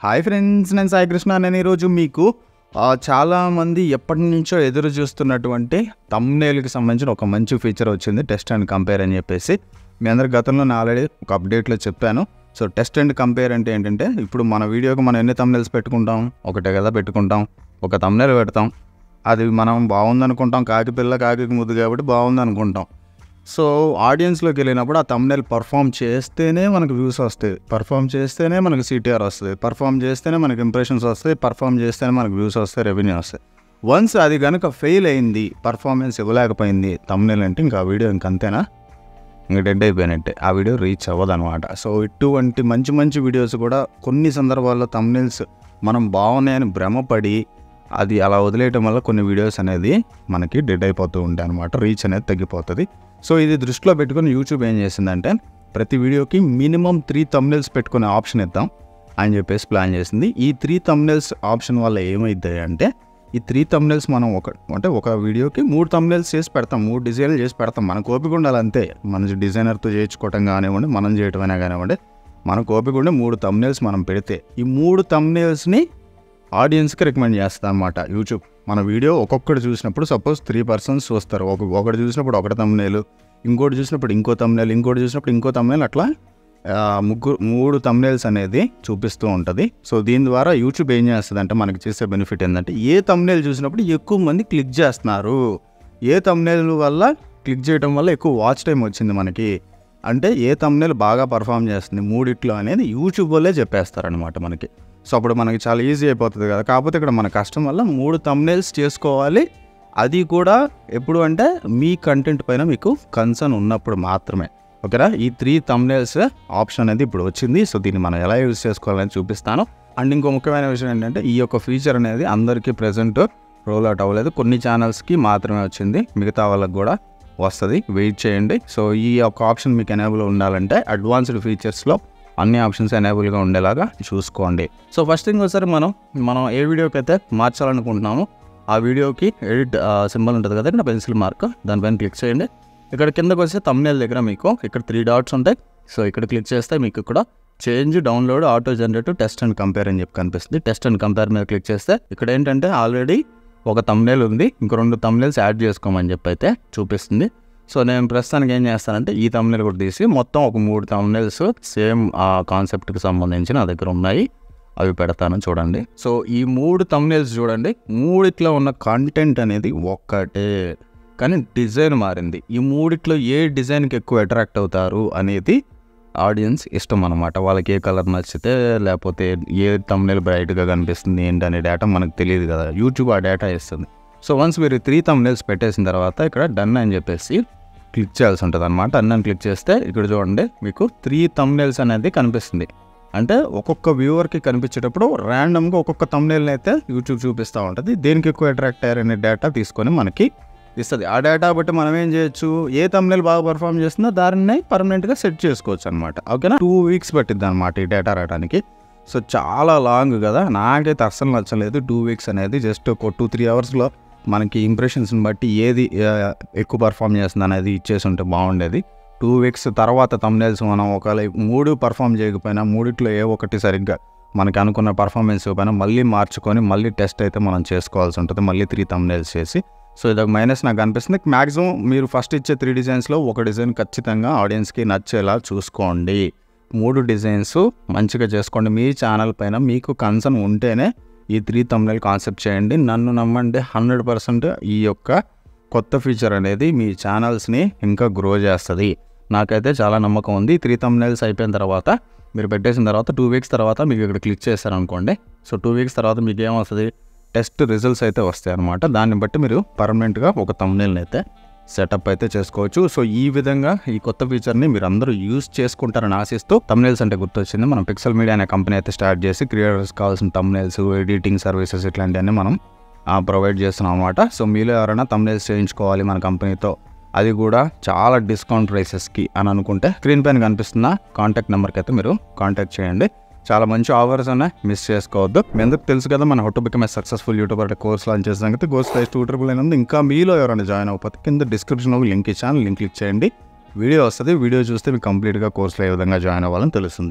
hi friends నేను సాయి కృష్ణ నేను ఈరోజు మీకు ఆ, చాలామంది ఎప్పటి నుంచో ఎదురు చూస్తున్నటువంటి తమ్నేల్కి సంబంధించిన ఒక మంచి ఫీచర్ వచ్చింది టెస్ట్ అండ్ కంపేర్ అని చెప్పేసి మీ అందరి గతంలో నేను ఆల్రెడీ ఒక అప్డేట్లో చెప్పాను సో టెస్ట్ అండ్ కంపేర్ అంటే ఏంటంటే ఇప్పుడు మన వీడియోకి మనం ఎన్ని తమ్నేల్స్ పెట్టుకుంటాం ఒకటే కదా పెట్టుకుంటాం ఒక తమ్నేల్ పెడతాం అది మనం బాగుందనుకుంటాం కాకి పిల్ల కాకి ముద్దు కాబట్టి బాగుంది అనుకుంటాం సో ఆడియన్స్లోకి వెళ్ళినప్పుడు ఆ తమ్నెల్ పర్ఫామ్ చేస్తేనే మనకు వ్యూస్ వస్తాయి పర్ఫామ్ చేస్తేనే మనకు సిటీఆర్ వస్తుంది పర్ఫామ్ చేస్తేనే మనకు ఇంప్రెషన్స్ వస్తాయి పర్ఫామ్ చేస్తేనే మనకు వ్యూస్ వస్తాయి రెవెన్యూ వస్తాయి వన్స్ అది కనుక ఫెయిల్ అయింది పర్ఫార్మెన్స్ ఇవ్వలేకపోయింది తమ్నెల్ అంటే ఇంకా ఆ వీడియో ఇంకంతేనా ఇంకా డెడ్ అయిపోయినట్టే ఆ వీడియో రీచ్ అవ్వదన్నమాట సో ఇటువంటి మంచి మంచి వీడియోస్ కూడా కొన్ని సందర్భాల్లో తమ్నెల్స్ మనం బాగున్నాయని భ్రమపడి అది అలా వదిలేయటం వల్ల కొన్ని వీడియోస్ అనేది మనకి డెడ్ అయిపోతూ ఉంటాయి అనమాట రీచ్ అనేది తగ్గిపోతుంది సో ఇది దృష్టిలో పెట్టుకొని యూట్యూబ్ ఏం చేసిందంటే ప్రతి వీడియోకి మినిమం త్రీ తమ్నెల్స్ పెట్టుకునే ఆప్షన్ ఇద్దాం అని చెప్పేసి ప్లాన్ చేసింది ఈ త్రీ తమ్నెల్స్ ఆప్షన్ వల్ల ఏమైద్దాయి అంటే ఈ త్రీ తమ్నెల్స్ మనం ఒక అంటే ఒక వీడియోకి మూడు తమ్నెల్స్ చేసి పెడతాం మూడు డిజైన్లు చేసి పెడతాం మనకు ఓపిక ఉండాలి అంతే మన డిజైనర్తో చేయించుకోవటం కానివ్వండి మనం చేయటమైనా కానివ్వండి మనకు ఓపిక ఉండే మూడు తమ్నెల్స్ మనం పెడితే ఈ మూడు తమ్నెల్స్ని ఆడియన్స్కి రికమెండ్ చేస్తుంది అనమాట యూట్యూబ్ మన వీడియో ఒక్కొక్కటి చూసినప్పుడు సపోజ్ త్రీ పర్సన్స్ చూస్తారు ఒక ఒకటి చూసినప్పుడు ఒకటి తమ్నేలు ఇంకోటి చూసినప్పుడు ఇంకో తమ్నేలు ఇంకోటి చూసినప్పుడు ఇంకో తమ్నేలు అట్లా ఆ, ముగ్గురు మూడు తమ్నేల్స్ అనేది చూపిస్తూ ఉంటుంది సో దీని ద్వారా యూట్యూబ్ ఏం చేస్తుంది అంటే మనకి చేసే బెనిఫిట్ ఏంటంటే ఏ తమ్నేల్ చూసినప్పుడు ఎక్కువ మంది క్లిక్ చేస్తున్నారు ఏ తమ్నేల్ వల్ల క్లిక్ చేయడం వల్ల ఎక్కువ వాచ్ టైం వచ్చింది మనకి అంటే ఏ తమ్నేల్ బాగా పర్ఫామ్ చేస్తుంది మూడిట్లో అనేది యూట్యూబ్ వల్లే చెప్పేస్తారనమాట మనకి సో అప్పుడు మనకి చాలా ఈజీ అయిపోతుంది కదా కాకపోతే ఇక్కడ మన కష్టం వల్ల మూడు తమ్నేల్స్ చేసుకోవాలి అది కూడా ఎప్పుడు అంటే మీ కంటెంట్ పైన మీకు కన్సర్న్ ఉన్నప్పుడు మాత్రమే ఓకేనా ఈ త్రీ తమ్నేల్స్ ఆప్షన్ అనేది ఇప్పుడు వచ్చింది సో దీన్ని మనం ఎలా యూజ్ చేసుకోవాలని చూపిస్తాను అండ్ ఇంకో ముఖ్యమైన విషయం ఏంటంటే ఈ యొక్క ఫీచర్ అనేది అందరికీ ప్రజెంట్ రోల్ అవుట్ అవ్వలేదు కొన్ని ఛానల్స్కి మాత్రమే వచ్చింది మిగతా వాళ్ళకి కూడా వస్తుంది వెయిట్ చేయండి సో ఈ యొక్క ఆప్షన్ మీకు ఎనేబుల్ ఉండాలంటే అడ్వాన్స్డ్ ఫీచర్స్లో అన్ని ఆప్షన్స్ ఎనేబుల్గా ఉండేలాగా చూసుకోండి సో ఫస్ట్ థింగ్ ఒకసారి మనం మనం ఏ వీడియోకి అయితే మార్చాలనుకుంటున్నామో ఆ వీడియోకి ఎడిట్ సింబల్ ఉంటుంది కదా ఇక్కడ పెన్సిల్ మార్క్ దానిపైన క్లిక్ చేయండి ఇక్కడ కిందకు వస్తే తమ్నేల్ దగ్గర మీకు ఇక్కడ త్రీ డాట్స్ ఉంటాయి సో ఇక్కడ క్లిక్ చేస్తే మీకు ఇక్కడ change download auto generate test and compare అని చెప్పి కనిపిస్తుంది టెస్ట్ అండ్ కంపేర్ మీద క్లిక్ చేస్తే ఇక్కడ ఏంటంటే ఆల్రెడీ ఒక తమ్నేల్ ఉంది ఇంకో రెండు తమ్నేల్స్ యాడ్ చేసుకోమని చెప్పి అయితే చూపిస్తుంది సో నేను ప్రస్తుతానికి ఏం చేస్తానంటే ఈ తమ్నేల్ కూడా తీసి మొత్తం ఒక మూడు తమ్నేల్స్ సేమ్ ఆ కాన్సెప్ట్కి సంబంధించి నా దగ్గర ఉన్నాయి అవి పెడతాను చూడండి సో ఈ మూడు తమ్నేల్స్ చూడండి మూడిట్లో ఉన్న కంటెంట్ అనేది ఒక్కటే కానీ డిజైన్ మారింది ఈ మూడిట్లో ఏ డిజైన్కి ఎక్కువ అట్రాక్ట్ అవుతారు అనేది ఆడియన్స్ ఇష్టం అనమాట వాళ్ళకి ఏ కలర్ నచ్చితే లేకపోతే ఏ తమ్నేల్ బ్రైట్గా కనిపిస్తుంది ఏంటి అనే డేటా మనకు తెలియదు కదా యూట్యూబ్ ఆ డేటా ఇస్తుంది సో వన్స్ మీరు త్రీ తమ్నేల్స్ పెట్టేసిన తర్వాత ఇక్కడ డన్ అని చెప్పేసి క్లిక్ చేయాల్సి ఉంటుంది అనమాట డన్ అని క్లిక్ చేస్తే ఇక్కడ చూడండి మీకు త్రీ తమ్నేల్స్ అనేది కనిపిస్తుంది అంటే ఒక్కొక్క వ్యూవర్కి కనిపించేటప్పుడు ర్యాండమ్గా ఒక్కొక్క తమ్నేల్ని అయితే యూట్యూబ్ చూపిస్తూ ఉంటుంది దేనికి ఎక్కువ అట్రాక్ట్ అయ్యారనే డేటా తీసుకొని మనకి ఇస్తుంది ఆ డేటా బట్టి మనం ఏం చేయొచ్చు ఏ తమ్నేల్ బాగా పర్ఫామ్ చేస్తుందో దాన్ని పర్మనెంట్గా సెట్ చేసుకోవచ్చు అనమాట ఓకేనా టూ వీక్స్ పట్టిద్ది అనమాట ఈ డేటా రావడానికి సో చాలా లాంగ్ కదా నాకైతే అస్సలు నచ్చలేదు టూ వీక్స్ అనేది జస్ట్ ఒక టూ త్రీ అవర్స్లో మనకి ఇంప్రెషన్స్ని బట్టి ఏది ఆ, ఎక్కువ పర్ఫామ్ చేస్తుంది అనేది ఇచ్చేసి ఉంటే బాగుండేది టూ వీక్స్ తర్వాత తమ్నేల్స్ మనం ఒకవేళ మూడు పర్ఫామ్ చేయకపోయినా మూడిట్లో ఏ ఒకటి సరిగ్గా మనకి అనుకున్న పర్ఫార్మెన్స్ పైన మళ్ళీ మార్చుకొని మళ్ళీ టెస్ట్ అయితే మనం చేసుకోవాల్సి ఉంటుంది మళ్ళీ త్రీ తమ్నేల్స్ చేసి సో ఇదొక మైనస్ నాకు అనిపిస్తుంది మ్యాక్సిమం మీరు ఫస్ట్ ఇచ్చే త్రీ డిజైన్స్లో ఒక డిజైన్ ఖచ్చితంగా ఆడియన్స్కి నచ్చేలా చూసుకోండి మూడు డిజైన్స్ మంచిగా చేసుకోండి మీ ఛానల్ పైన మీకు కన్సర్న్ ఉంటేనే ఈ త్రీ తమ్నెల్ కాన్సెప్ట్ చేయండి నన్ను నమ్మండి హండ్రెడ్ పర్సెంట్ ఈ యొక్క కొత్త ఫీచర్ అనేది మీ ఛానల్స్ని ఇంకా గ్రో చేస్తుంది నాకైతే చాలా నమ్మకం ఉంది త్రీ తమ్నెల్స్ అయిపోయిన తర్వాత మీరు పెట్టేసిన తర్వాత టూ వీక్స్ తర్వాత మీకు ఇక్కడ క్లిక్ చేశారనుకోండి సో టూ వీక్స్ తర్వాత మీకు ఏమొస్తుంది టెస్ట్ రిజల్ట్స్ అయితే వస్తాయి అనమాట దాన్ని బట్టి మీరు పర్మనెంట్గా ఒక తమ్నేల్ని అయితే సెటప్ అయితే చేసుకోవచ్చు సో ఈ విధంగా ఈ కొత్త ఫీచర్ని మీరు అందరూ యూజ్ చేసుకుంటారని ఆశిస్తూ తమ్నేల్స్ అంటే గుర్తొచ్చింది మనం పిక్సెల్ మీడియా అనే కంపెనీ అయితే స్టార్ట్ చేసి క్రియేటర్స్ కావాల్సిన తమ్నేల్స్ ఎడిటింగ్ సర్వీసెస్ ఇట్లాంటివన్నీ మనం ప్రొవైడ్ చేస్తున్నాం అనమాట సో మీలో ఎవరైనా తమ్నేల్స్ చేయించుకోవాలి మన కంపెనీతో అది కూడా చాలా డిస్కౌంట్ ప్రైసెస్కి అని అనుకుంటే స్క్రీన్ పైన కనిపిస్తున్న కాంటాక్ట్ నెంబర్కి అయితే మీరు కాంటాక్ట్ చేయండి చాలా మంచి ఆఫర్స్ ఉన్నాయి మిస్ చేసుకోవద్దు మీ అందరికి తెలుసు కదా మన how to become successful YouTuber course launch చేసిన సంగతి కోర్స్ ప్రైస్ టూ ట్రిపుల్ అయినందు ఇంకా మీలో ఎవరైనా జాయిన్ అవ్వకపోతే కింద డిస్క్రిప్షన్లో లింక్ ఇచ్చాను లింక్ క్లిక్ చేయండి వీడియో వస్తుంది వీడియో చూస్తే మీకు కంప్లీట్గా కోర్సులో ఏ విధంగా జాయిన్ అవ్వాలని తెలుస్తుంది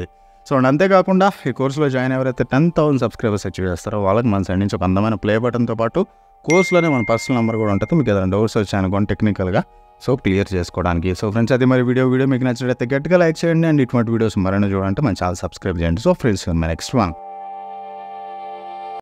సో అండ్ అంతేకాకుండా ఈ కోర్సులో జాయిన్ ఎవరైతే టెన్ థౌసండ్ సబ్స్క్రైబర్స్ అచీవ్ చేస్తారో వాళ్ళకి మన సైడ్ నుంచి ఒక అందమైన ప్లే బటన్తో పాటు కోర్సులోనే మన పర్సనల్ నెంబర్ కూడా ఉంటుంది మీకు ఏదైనా డౌట్స్ వచ్చాయనుకోండి టెక్నికల్గా సో క్లియర్ చేసుకోవడానికి సో ఫ్రెండ్స్ అది మరి వీడియో వీడియో మీకు నచ్చినట్లయితే గట్టిగా లైక్ చేయండి అండ్ ఇటువంటి వీడియోస్ మరైనా చూడాలంటే మన ఛానల్ సబ్స్క్రైబ్ చేయండి so friends my next one